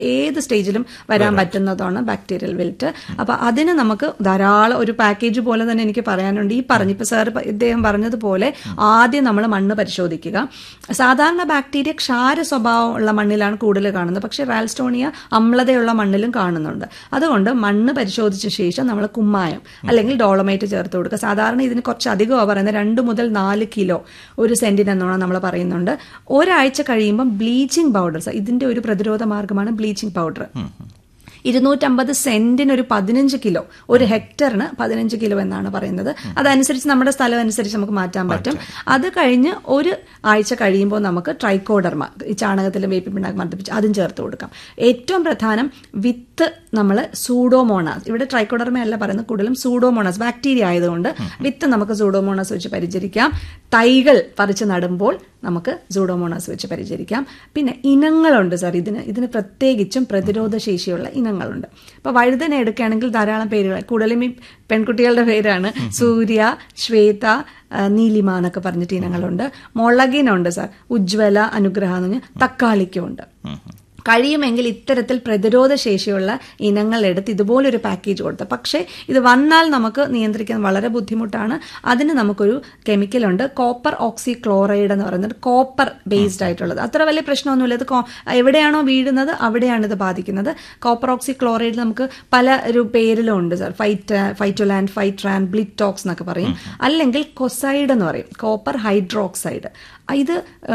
ഏത് സ്റ്റേജിലും വരാൻ പറ്റുന്നതാണ് ബാക്ടീരിയൽ വിൽറ്റ് അപ്പൊ അതിന് നമുക്ക് ധാരാളം ഒരു പാക്കേജ് പോലെ തന്നെ എനിക്ക് പറയാനുണ്ട് ഈ പറഞ്ഞു ഇപ്പൊ സാർ ഇദ്ദേഹം പറഞ്ഞതുപോലെ ആദ്യം നമ്മൾ മണ്ണ് പരിശോധിക്കുക സാധാരണ ബാക്ടീരിയ ക്ഷാര സ്വഭാവം ഉള്ള മണ്ണിലാണ് കൂടുതൽ കാണുന്നത് പക്ഷേ റാൽസ്റ്റോണിയ അമ്ലതയുള്ള മണ്ണിലും കാണുന്നുണ്ട് അതുകൊണ്ട് മണ്ണ് പരിശോധിച്ച ശേഷം നമ്മൾ കുമ്മായം അല്ലെങ്കിൽ ഡോളമൈറ്റ് ചേർത്ത് കൊടുക്കുക സാധാരണ ഇതിന് കുറച്ച് അധികമാണ് പറയുന്നത് രണ്ട് മുതൽ നാല് കിലോ ഒരു സെന്റിന് എന്നോണം നമ്മൾ പറയുന്നുണ്ട് ഒരാഴ്ച കഴിയുമ്പം ബ്ലീച്ചിങ് പൗഡർ ഇതിന്റെ ഒരു പ്രതിരോധ മാർഗമാണ് ബ്ലീച്ചിങ് പൗഡർ ഇരുന്നൂറ്റമ്പത് സെന്റിന് ഒരു പതിനഞ്ച് കിലോ ഒരു ഹെക്ടറിന് പതിനഞ്ച് കിലോ എന്നാണ് പറയുന്നത് അതനുസരിച്ച് നമ്മുടെ സ്ഥലം അനുസരിച്ച് നമുക്ക് മാറ്റാൻ പറ്റും അത് കഴിഞ്ഞ് ഒരു ആഴ്ച കഴിയുമ്പോൾ നമുക്ക് ട്രൈക്കോഡർമ ഈ ചാണകത്തിലും വേപ്പിൻ പിണ്ണാക്ക് മർദ്ദിപ്പിച്ച് അതും ചേർത്ത് കൊടുക്കാം ഏറ്റവും പ്രധാനം വിത്ത് നമ്മൾ സൂഡോമോണാസ് ഇവിടെ ട്രൈക്കോഡർമ അല്ല പറയുന്നത് കൂടുതലും സൂഡോമോണാസ് ബാക്ടീരിയ ആയതുകൊണ്ട് വിത്ത് നമുക്ക് സൂഡോമോണാസ് വെച്ച് പരിചരിക്കാം തൈകൾ പറിച്ച് നടുമ്പോൾ നമുക്ക് സൂഡോമോണാസ് വെച്ച് പരിചരിക്കാം പിന്നെ ഇനങ്ങളുണ്ട് സാർ ഇതിന് ഇതിന് പ്രത്യേകിച്ചും പ്രതിരോധ ശേഷിയുള്ള ഇനങ്ങളുണ്ട് ഇപ്പോൾ വഴുതന എടുക്കുകയാണെങ്കിൽ ധാരാളം പേരുകൾ കൂടുതലും ഈ പെൺകുട്ടികളുടെ പേരാണ് സൂര്യ ശ്വേത നീലിമ എന്നൊക്കെ പറഞ്ഞിട്ട് ഇനങ്ങളുണ്ട് മുളകിനുണ്ട് സാർ ഉജ്ജ്വല അനുഗ്രഹ എന്ന് പറഞ്ഞാൽ തക്കാളിക്കും ഉണ്ട് കഴിയുമെങ്കിൽ ഇത്തരത്തിൽ പ്രതിരോധ ശേഷിയുള്ള ഇനങ്ങൾ എടുത്ത് ഇതുപോലൊരു പാക്കേജ് കൊടുത്ത് പക്ഷേ ഇത് വന്നാൽ നമുക്ക് നിയന്ത്രിക്കാൻ വളരെ ബുദ്ധിമുട്ടാണ് അതിന് നമുക്കൊരു കെമിക്കലുണ്ട് കോപ്പർ ഓക്സി ക്ലോറൈഡ് എന്ന് പറയുന്നത് കോപ്പർ ബേസ്ഡ് ആയിട്ടുള്ളത് അത്ര വലിയ പ്രശ്നമൊന്നുമില്ല ഇത് എവിടെയാണോ വീഴുന്നത് അവിടെയാണ് ഇത് ബാധിക്കുന്നത് കോപ്പർ ഓക്സി ക്ലോറൈഡ് നമുക്ക് പല ഒരു പേരിലും ഉണ്ട് സാർ ഫൈറ്റ് ഫൈറ്റോലാൻഡ് ഫൈട്രാൻ ബ്ലിറ്റോക്സ് എന്നൊക്കെ പറയും അല്ലെങ്കിൽ കൊസൈഡ് എന്ന് പറയും കോപ്പർ ഹൈഡ്രോക്സൈഡ് ഇത്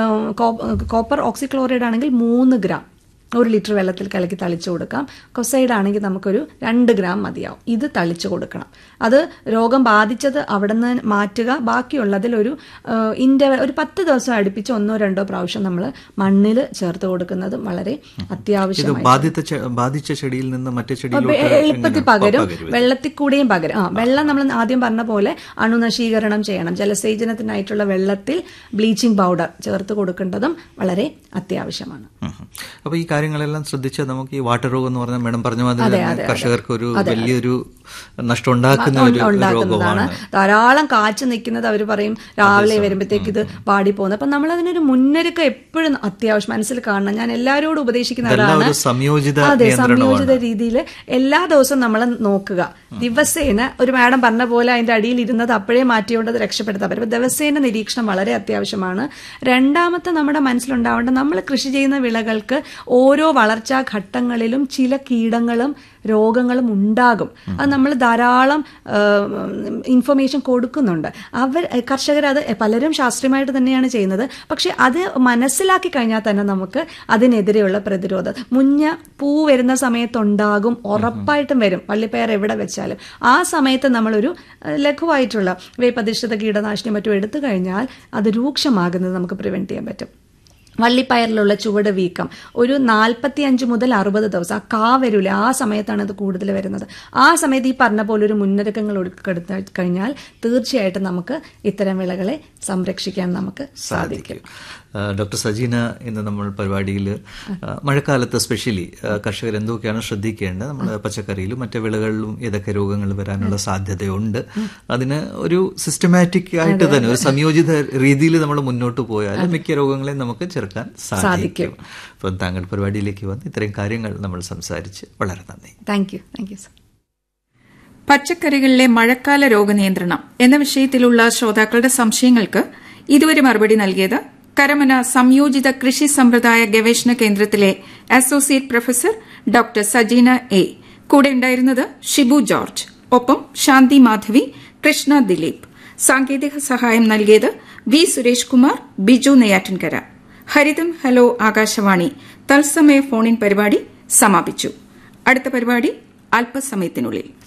കോപ്പർ ഓക്സി ക്ലോറൈഡ് ആണെങ്കിൽ മൂന്ന് ഗ്രാം ഒരു ലിറ്റർ വെള്ളത്തിൽ കലക്കി തളിച്ചു കൊടുക്കാം കൊസൈഡ് ആണെങ്കിൽ നമുക്കൊരു രണ്ട് ഗ്രാം മതിയാവും ഇത് തളിച്ചു കൊടുക്കണം അത് രോഗം ബാധിച്ചത് അവിടെ നിന്ന് മാറ്റുക ബാക്കിയുള്ളതിൽ ഒരു ഇൻ്റർവൽ ഒരു പത്ത് ദിവസം അടുപ്പിച്ച് ഒന്നോ രണ്ടോ പ്രാവശ്യം നമ്മൾ മണ്ണിൽ ചേർത്ത് കൊടുക്കുന്നതും വളരെ അത്യാവശ്യമാണ് ബാധിച്ച ചെടിയിൽ നിന്ന് മറ്റേ എളുപ്പത്തിൽ പകരും വെള്ളത്തിൽ കൂടെയും പകരും ആ വെള്ളം നമ്മൾ ആദ്യം പറഞ്ഞ പോലെ അണുനശീകരണം ചെയ്യണം ജലസേചനത്തിനായിട്ടുള്ള വെള്ളത്തിൽ ബ്ലീച്ചിങ് പൗഡർ ചേർത്ത് കൊടുക്കേണ്ടതും വളരെ അത്യാവശ്യമാണ് അപ്പൊ ഈ കാര്യങ്ങളെല്ലാം ശ്രദ്ധിച്ച് നമുക്ക് ഈ വാട്ടർ രോഗം എന്ന് പറഞ്ഞാൽ മേഡം പറഞ്ഞ മാതിരി കർഷകർക്ക് ഒരു വലിയൊരു നഷ്ടം ഉണ്ടാക്കുന്ന ഒരു രോഗമാണ് ധാരാളം കാച്ചു നിൽക്കുന്നത് അവർ പറയും രാവിലെ വരുമ്പോഴത്തേക്ക് ഇത് പാടി പോകുന്നത് അപ്പൊ നമ്മൾ അതിനൊരു മുന്നൊരുക്കം എപ്പോഴും അത്യാവശ്യം മനസ്സിൽ കാണണം ഞാൻ എല്ലാവരോടും ഉപദേശിക്കുന്നതാണ് സംയോജിത അതെ സംയോജിത രീതിയിൽ എല്ലാ ദിവസവും നമ്മൾ നോക്കുക ദിവസേന ഒരു മാഡം പറഞ്ഞ പോലെ അതിന്റെ അടിയിൽ ഇരുന്നത് അപ്പോഴേ മാറ്റിയോണ്ട് അത് രക്ഷപ്പെടുത്താൻ പറ്റും ദിവസേന നിരീക്ഷണം വളരെ അത്യാവശ്യമാണ് രണ്ടാമത്തെ നമ്മുടെ മനസ്സിലുണ്ടാവേണ്ട നമ്മൾ കൃഷി ചെയ്യുന്ന വിളകൾക്ക് ഓരോ വളർച്ചാ ഘട്ടങ്ങളിലും ചില കീടങ്ങളും രോഗങ്ങളും ഉണ്ടാകും അത് നമ്മൾ ധാരാളം ഇൻഫർമേഷൻ കൊടുക്കുന്നുണ്ട് അവർ കർഷകർ അത് പലരും ശാസ്ത്രീയമായിട്ട് തന്നെയാണ് ചെയ്യുന്നത് പക്ഷെ അത് മനസ്സിലാക്കി കഴിഞ്ഞാൽ തന്നെ നമുക്ക് അതിനെതിരെയുള്ള പ്രതിരോധം മുഞ്ഞ പൂ വരുന്ന സമയത്തുണ്ടാകും ഉറപ്പായിട്ടും വരും പള്ളിപ്പയർ എവിടെ വെച്ചാലും ആ സമയത്ത് നമ്മളൊരു ലഘുവായിട്ടുള്ള വേപ്പധിഷ്ഠിത കീടനാശിനി മറ്റും എടുത്തു കഴിഞ്ഞാൽ അത് രൂക്ഷമാകുന്നത് നമുക്ക് പ്രിവെന്റ് ചെയ്യാൻ പറ്റും വള്ളിപ്പയറിലുള്ള ചുവട് വീക്കം ഒരു നാൽപ്പത്തി അഞ്ച് മുതൽ അറുപത് ദിവസം ആ കാ വരൂല ആ സമയത്താണ് ഇത് കൂടുതൽ വരുന്നത് ആ സമയത്ത് ഈ പറഞ്ഞ പോലെ ഒരു മുന്നൊരുക്കങ്ങൾ എടുത്തു കഴിഞ്ഞാൽ തീർച്ചയായിട്ടും നമുക്ക് ഇത്തരം വിളകളെ സംരക്ഷിക്കാൻ നമുക്ക് സാധിക്കും ഡോക്ടർ സജീന ഇന്ന് നമ്മൾ പരിപാടിയിൽ മഴക്കാലത്ത് സ്പെഷ്യലി കർഷകർ എന്തൊക്കെയാണ് ശ്രദ്ധിക്കേണ്ടത് നമ്മുടെ പച്ചക്കറിയിലും മറ്റു വിളകളിലും ഏതൊക്കെ രോഗങ്ങൾ വരാനുള്ള സാധ്യതയുണ്ട് അതിന് ഒരു സിസ്റ്റമാറ്റിക് ആയിട്ട് തന്നെ ഒരു സംയോജിത രീതിയിൽ നമ്മൾ മുന്നോട്ട് പോയാൽ മിക്ക രോഗങ്ങളെയും നമുക്ക് ചെറുക്കാൻ സാധിക്കും അപ്പം താങ്കൾ പരിപാടിയിലേക്ക് വന്ന് ഇത്രയും കാര്യങ്ങൾ നമ്മൾ സംസാരിച്ച് വളരെ നന്ദി thank you thank you sir പച്ചക്കറികളിലെ മഴക്കാല രോഗനിയന്ത്രണം എന്ന വിഷയത്തിലുള്ള ശ്രോതാക്കളുടെ സംശയങ്ങൾക്ക് ഇതുവരെ മറുപടി നൽകിയത് കരമന സംയോജിത കൃഷി സമ്പ്രദായ ഗവേഷണ കേന്ദ്രത്തിലെ associate professor doctor Sajeena A കൂടെ ഉണ്ടായിരുന്നത് ഷിബു ജോർജ് ഒപ്പം ശാന്തി മാധവി കൃഷ്ണ ദിലീപ് സാങ്കേതിക സഹായം നൽകിയത് വി സുരേഷ് കുമാർ ബിജു നെയ്യാറ്റിൻകര ഹരിതം ഹലോ ആകാശവാണി തത്സമയ ഫോണിൻ പരിപാടി സമാപിച്ചു അടുത്ത പരിപാടി അല്പസമയത്തിനുള്ളിൽ